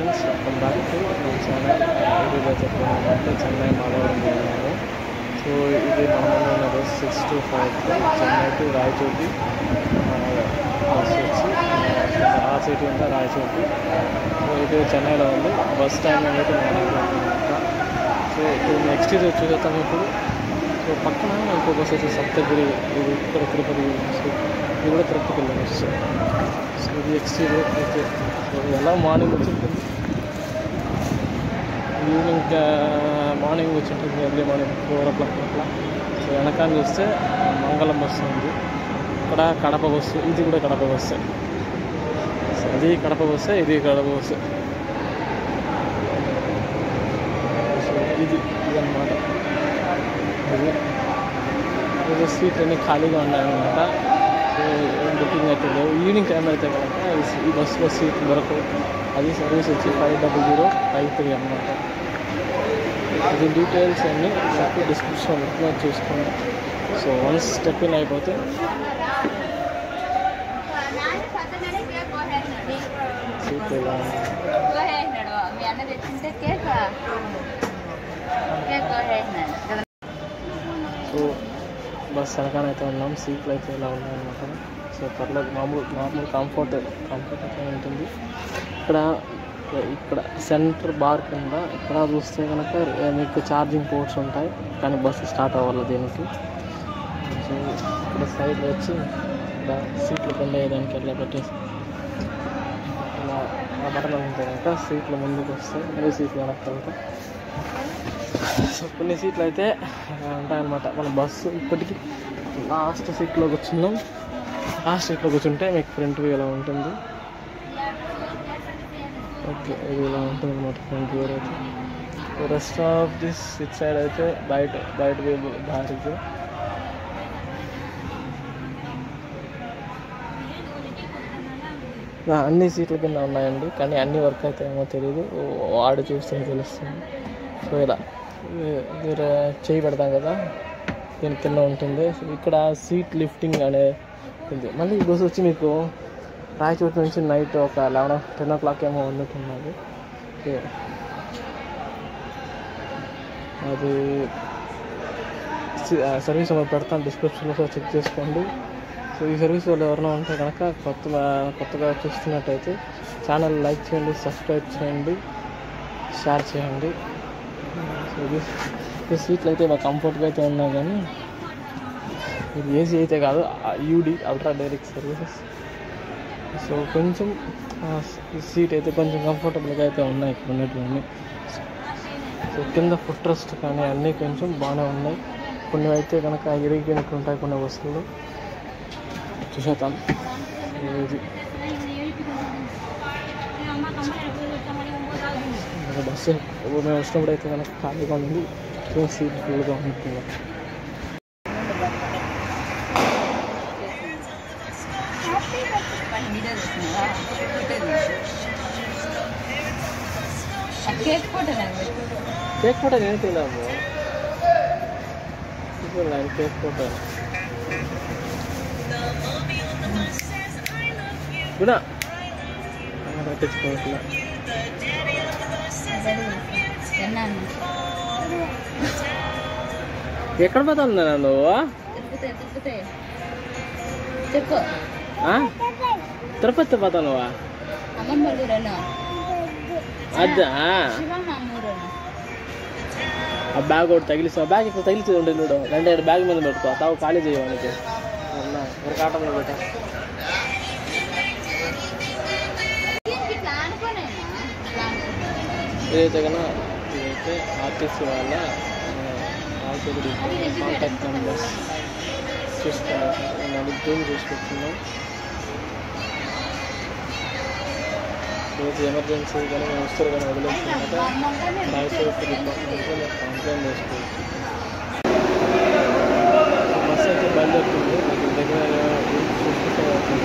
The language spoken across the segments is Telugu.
ఫ్రెండ్స్ వెల్కమ్ బ్యాక్ టు మన ఛానల్ వీడియోలో చెప్పుకున్నామంటే చెన్నై మాధవరం పోయినాము సో ఇది మామూలు ఉన్నది six to five Chennai to Rayachoti bus వచ్చి ఆ సిటీ అంతా రాయచోటి సో ఇది చెన్నైలో ఉంది బస్ టైం అనేది మార్నింగ్ అనమాట సో ఇప్పుడు నెక్స్ట్ ఇది చూసేస్తాం ఇప్పుడు సో పక్కన ఇంకో బస్ వచ్చి సప్తగిరి ఇది ఇక్కడ తిరుపతి సో ఇది కూడా తిరుపతికి వెళ్ళాము సో సో ఇది ఎక్స్టీరియర్ అయితే సో ఎలా మార్నింగ్ వచ్చింటుంది ఈవినింగ్ మార్నింగ్ వచ్చింటుంది early morning four o'clock అట్లా సో వెనకాల చూస్తే మంగళం బస్సు ఉంది ఇక్కడ కడప బస్సు ఇది కూడా కడప బస్సే సో ఇది కడప బస్సే ఇది కడప బస్సే సో ఇది ఇదన్నమాట ఇది ఇది సీట్ అన్ని ఖాళీగా ఉన్నాయన్నమాట సో ఏం బుకింగ్ అయితే లేవు ఈవినింగ్ టైం అయితే కనుక ఈ- ఈ బస్సులో సీట్ దొరకవు అది సర్వీస్ వచ్చి five double zero five three అనమాట ఇది డీటెయిల్స్ అన్నీ నాకు డిస్క్రిప్షన్ ఇట్లా చూసుకోండి సో వన్స్ స్టెప్ ఇన్ అయిపోతే సీట్ ఇలా ఉంది. మీ అన్న తెచ్చింటే కేక్ కేక్ కోసేసినాడు సో బస్ వెనకాల అయితే ఉన్నాం సీట్లు అయితే ఇలా ఉన్నాయన్నమాట సో పర్లేదు మామూలు నార్మల్ కంఫర్ట్ కంఫర్ట్ అయితే ఉంటుంది ఇక్కడ ఇక్కడ సెంటర్ బార్ కింద ఇక్కడ చూస్తే కనుక మీకు ఛార్జింగ్ పోర్ట్స్ ఉంటాయి కానీ బస్సు స్టార్ట్ అవ్వాలి దీనికి సో ఇక్కడ సైడ్ వచ్చి ఇక్కడ సీట్లు కింద వేయడానికి ఇట్లా పెట్టేసి ఇలా ఆ బటన్ ఉంటే కనుక సీట్లు ముందుకు వస్తాయి మరియు సీట్లు వెనక్కి వెళ్తాయి సో కొన్ని సీట్లు అయితే ఇలా ఉంటాయన్నమాట మన బస్సు ఇప్పటికి లాస్ట్ సీట్లో కూర్చున్నాం లాస్ట్ సీట్లో కూర్చుంటే మీకు ఫ్రంట్ వ్యూ ఇలా ఉంటుంది ఓకే ఇది ఇలా ఉంటుంది అనమాట ఫ్రంట్ వ్యూ అయితే rest of this it side అయితే బయట బయట వ్యూ దారికి ఆ, అన్ని సీట్ల కింద ఉన్నాయండి కానీ అన్ని వర్క్ అయితే ఏమో తెలియదు వాడు చూస్తే తెలుస్తుంది సో ఇలా ఈ- మీరు చేయి పెడతాం కదా దీని కింద ఉంటుంది సో ఇక్కడ సీట్ లిఫ్టింగ్ అనే ఉంది మళ్ళీ ఈ బస్సు వచ్చి మీకు రాయచోటి నుంచి నైట్ ఒక లెవెన్ టెన్ ఓ క్లాక్ ఏమో ఉన్నట్టున్నది ఓకే. అది సి- ఆ, సర్వీస్ నెంబర్ పెడతాను డిస్క్రిప్షన్లో సో చెక్ చేసుకోండి సో ఈ సర్వీస్ వాళ్ళు ఎవరైనా ఉంటే కనుక కొత్త కొత్తగా చూస్తున్నట్టయితే ఛానల్ లైక్ చేయండి సబ్స్క్రైబ్ చేయండి షేర్ చేయండి సో ఇది ఈ సీట్లు అయితే బాగా కంఫర్ట్గా అయితే ఉన్నాయి కానీ ఇది ఏసీ అయితే కాదు UD ultra direct services so కొంచెం ఆ, ఈ సీట్ అయితే కొంచెం కంఫర్టబుల్గా అయితే ఉన్నాయి ఇక్కడ ఉన్నటువంటి సో కింద ఫుట్ రెస్ట్ కానీ అన్నీ కొంచెం బాగానే ఉన్నాయి కొన్ని అయితే కనుక ఇరిగినట్టు ఉంటాయి కొన్ని వస్తువులు చూసేద్దాం ఇది ఒక బస్సు మేము వచ్చినప్పుడు అయితే కనుక ఖాళీగా ఉంది సో సీట్ ఫుల్గా ఉంటుంది వీడియో చూస్తున్నావా కేక్ ఫోటో నాకు పెట్టు. కేక్ ఫోటో నేను తిన్నాము నేను కేక్ ఫోటో కూడా తెచ్చుకోవట్లే తిన్నాను ఎక్కడ పోతుందా నువ్వు తిరుపతి తిరుపతి చెప్పు ఆ? తిరుపతి పోతానువా అమ్మమ్మ ఊరను అద్దా శివమామూరను ఆ బ్యాగ్ ఒకటి తగిలిస్తా బ్యాగ్ ఇక్కడ తగిలిచి ఉండే చూడు రెండు ఏడు బ్యాగ్ మీద పెట్టుకో తావు ఖాళీ చేయడానికి ఒక కాటంలో పెట్టా ఇట్లా అనుకోనేనా ఇట్లా అనుకున్నాను ఇదైతే కన్నా ఇదైతే ఆర్టీసీ వాళ్ళ కాంటాక్ట్ నెంబర్స్ చూసుకోవాలి నేను జూమ్ చూసుకుంటున్నాం రోజు ఎమర్జెన్సీ కానీ మేము వస్తారు కానీ వదిలేస్తున్నాక రాయచోటి డిపార్ట్మెంట్లో మీరు కంప్లైంట్ చేసుకోవచ్చు బస్ అయితే బయలుదేరుతుంది మీకు దగ్గర చూసుకుంటే అవుతుంది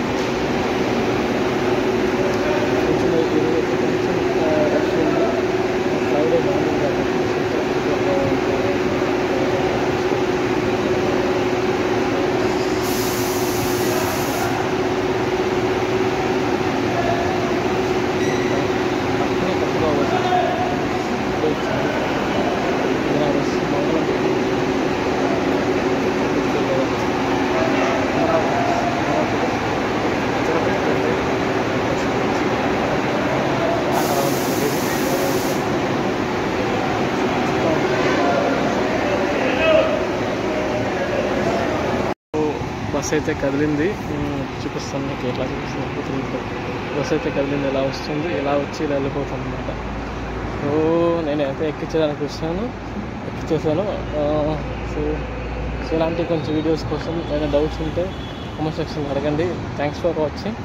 కొంచెం రష్ ఉంది బస్ అయితే కదిలింది ఉమ్, చూపిస్తాను మీకు ఎట్లా చూపిస్తుంది కూతురు బస్ అయితే కదిలింది ఎలా వస్తుంది ఎలా వచ్చి ఇలా వెళ్ళిపోతుంది అనమాట సో నేనైతే ఎక్కించడానికి వచ్చాను ఎక్కించేసాను ఆ, సో సో ఇలాంటి కొంచెం వీడియోస్ కోసం ఏమైనా డౌట్స్ ఉంటే కామెంట్ సెక్షన్ అడగండి థ్యాంక్స్ ఫర్ వాచింగ్